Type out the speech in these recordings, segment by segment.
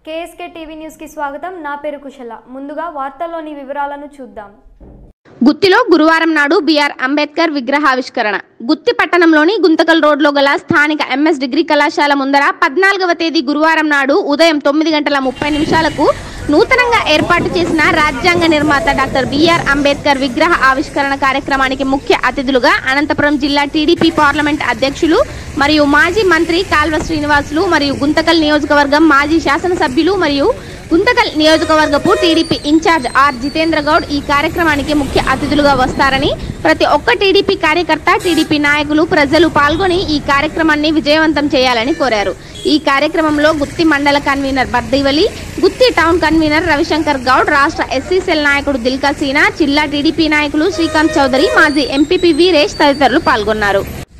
KSK TV న్యూస్కి స్వాగతం నా పేరు కుశల ముందుగా వార్తల్లోని వివరాలను చూద్దాం గుత్తిలో గురువారం నాడు బిఆర్ అంబేద్కర్ విగ్రహావిష్కరణ గుత్తి పట్టణంలోని గుంతకల్ రోడ్లో గల స్థానిక ఎంఎస్ డిగ్రీ కళాశాల ముందర పద్నాలుగవ తేదీ గురువారం నాడు ఉదయం తొమ్మిది గంటల ముప్పై నిమిషాలకు నూతనంగా ఏర్పాటు చేసిన రాజ్యాంగ నిర్మాత డాక్టర్ బిఆర్ అంబేద్కర్ విగ్రహ ఆవిష్కరణ కార్యక్రమానికి ముఖ్య అతిథులుగా అనంతపురం జిల్లా టీడీపీ పార్లమెంట్ అధ్యక్షులు మరియు మాజీ మంత్రి కాల్వ శ్రీనివాసులు మరియు గుంతకల్ నియోజకవర్గం మాజీ శాసనసభ్యులు మరియు గుంతకల్ నియోజకవర్గపు TDP in-charge R Jitendra Goud ఈ కార్యక్రమానికి ముఖ్య అతిథులుగా వస్తారని ప్రతి ఒక్క టీడీపీ కార్యకర్త టీడీపీ నాయకులు ప్రజలు పాల్గొని ఈ కార్యక్రమాన్ని విజయవంతం చేయాలని కోరారు ఈ కార్యక్రమంలో గుత్తి మండల convener Bardivali Gooty town convener Ravishankar Goud రాష్ట్ర ఎస్సీ సెల్ నాయకుడు దిల్కా సీనా జిల్లా టీడీపీ నాయకులు శ్రీకాంత్ చౌదరి మాజీ ఎంపీపీ వీరేష్ తదితరులు పాల్గొన్నారు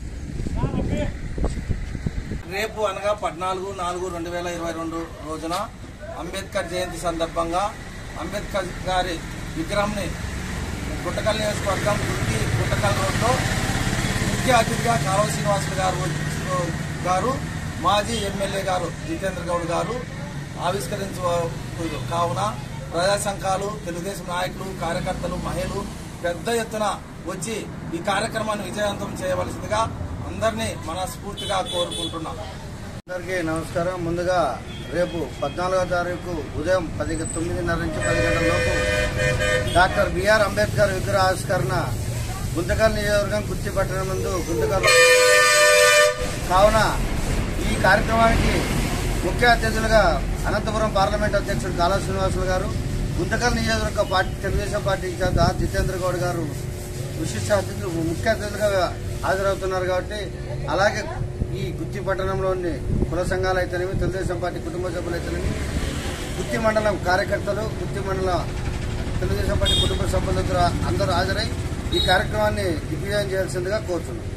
రేపు అనగా పద్నాలుగు నాలుగు రెండు వేల ఇరవై రెండు రోజున అంబేద్కర్ జయంతి సందర్భంగా అంబేద్కర్ గారి విగ్రహంని గుట్టకల్ నియోజకవర్గం గుర్తి గుట్టకల్ రోడ్లో ముఖ్య అతిథిగా కాలువ శ్రీనివాసులు గారు వచ్చి- గారు మాజీ ఎమ్మెల్యే గారు జితేంద్ర గౌడ్ గారు ఆవిష్కరించ కావున ప్రజా సంఘాలు తెలుగుదేశం నాయకులు కార్యకర్తలు మహిళలు పెద్ద ఎత్తున వచ్చి ఈ కార్యక్రమాన్ని విజయవంతం చేయవలసిందిగా అందరినీ మనస్ఫూర్తిగా కోరుకుంటున్నాం అందరికీ నమస్కారం ముందుగా రేపు పద్నాలుగో తారీఖు ఉదయం పది తొమ్మిదిన్నర నుంచి పది గంటల లోపు డాక్టర్ బిఆర్ అంబేద్కర్ విగ్రహ ఆవిష్కరణ గుంతకల్ నియోజకవర్గం కుర్చి పట్టణం ముందు గుంతకల్ కావున ఈ కార్యక్రమానికి ముఖ్య అతిథులుగా అనంతపురం పార్లమెంట్ అధ్యక్షుడు కాళా శ్రీనివాసులు గారు గుంతకల్ నియోజకవర్గ party Telugu Desam party in-charge R Jitendra Goud గారు విశిష్ట అతిథులు ముఖ్య అతిథులుగా హాజరవుతున్నారు కాబట్టి అలాగే ఈ గుత్తి పట్టణంలోని కుల సంఘాలు అయితేనేమి తెలుగుదేశం పార్టీ కుటుంబ సభ్యులు అయితేనేమి గుత్తి మండలం కార్యకర్తలు గుత్తి మండల తెలుగుదేశం పార్టీ కుటుంబ సభ్యులందరూ అందరూ హాజరై ఈ కార్యక్రమాన్ని దిగ్విజయం చేయాల్సిందిగా కోరుతున్నాం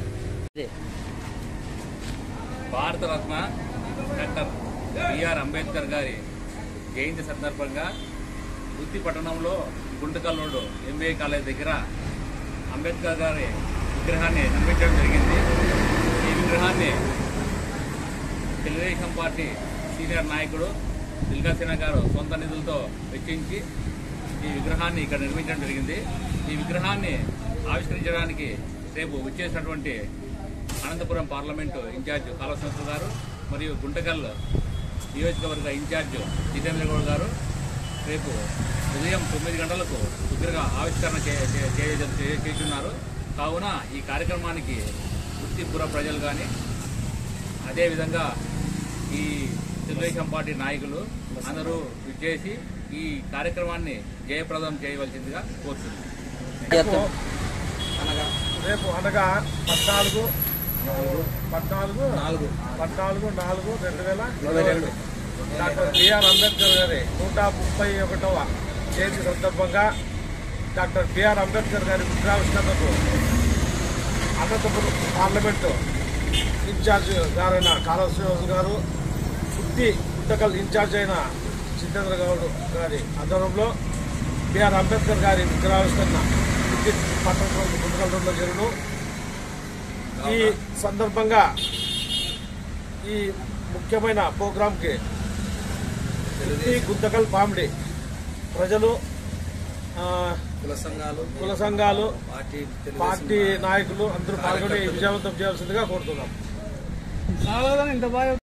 భారతరత్న డాక్టర్ బిఆర్ అంబేద్కర్ గారి జయంతి సందర్భంగా వృత్తి పట్టణంలో గుంటకల్ రోడ్డు ఎంబీఏ కాలేజ్ దగ్గర అంబేద్కర్ గారి విగ్రహాన్ని నిర్మించడం జరిగింది ఈ విగ్రహాన్ని తెలుగుదేశం పార్టీ సీనియర్ నాయకుడు దిల్కాసేన గారు సొంత నిధులతో వెచ్చించి ఈ విగ్రహాన్ని ఇక్కడ నిర్మించడం జరిగింది ఈ విగ్రహాన్ని ఆవిష్కరించడానికి రేపు వచ్చేసినటువంటి అనంతపురం పార్లమెంటు ఇన్ఛార్జ్ కాళస్వంతు గారు మరియు గుంటకల్ నియోజకవర్గ ఇన్ఛార్జ్ జితేంద్ర గౌడ్ గారు రేపు ఉదయం తొమ్మిది గంటలకు విగ్రహ ఆవిష్కరణ చే- చే- చే- చే- చేస్తున్నారు కావున ఈ కార్యక్రమానికి వృత్తిపుర ప్రజలు కానీ అదేవిధంగా ఈ తెలుగుదేశం పార్టీ నాయకులు అందరూ విచ్చేసి ఈ కార్యక్రమాన్ని జయప్రదం చేయవలసిందిగా కోరుతున్నాను రేపు అనగా పద్నాలుగు పద్నాలుగు నాలుగు పద్నాలుగు నాలుగు రెండు వేల ఇరవై రెండు డాక్టర్ బిఆర్ అంబేద్కర్ గారి నూట ముప్పై ఒకటవ జయంతి సందర్భంగా డాక్టర్ బిఆర్ అంబేద్కర్ గారి విగ్రహావిష్కరణకు అనంతపురం పార్లమెంటు ఇన్ఛార్జ్ గారైన కాళా శ్రీనివాస్ గారు పుట్టి గుంతకల్ ఇన్ఛార్జ్ అయిన జితేంద్ర గౌడ్ గారి ఆధ్వర్యంలో బిఆర్ అంబేద్కర్ గారి విగ్రహావిష్కరణ పుట్టి పట్టణంలో గుంతకల్ రోడ్లో జరుగును ఈ సందర్భంగా ఈ ముఖ్యమైన ప్రోగ్రాంకి పుట్టి గుంతకల్ పామిడి ప్రజలు ఆ, కుల సంఘాలు కుల సంఘాలు పార్టీ పార్టీ నాయకులు అందరూ పాల్గొని విజయవంతం చేయాల్సిందిగా కోరుతున్నాం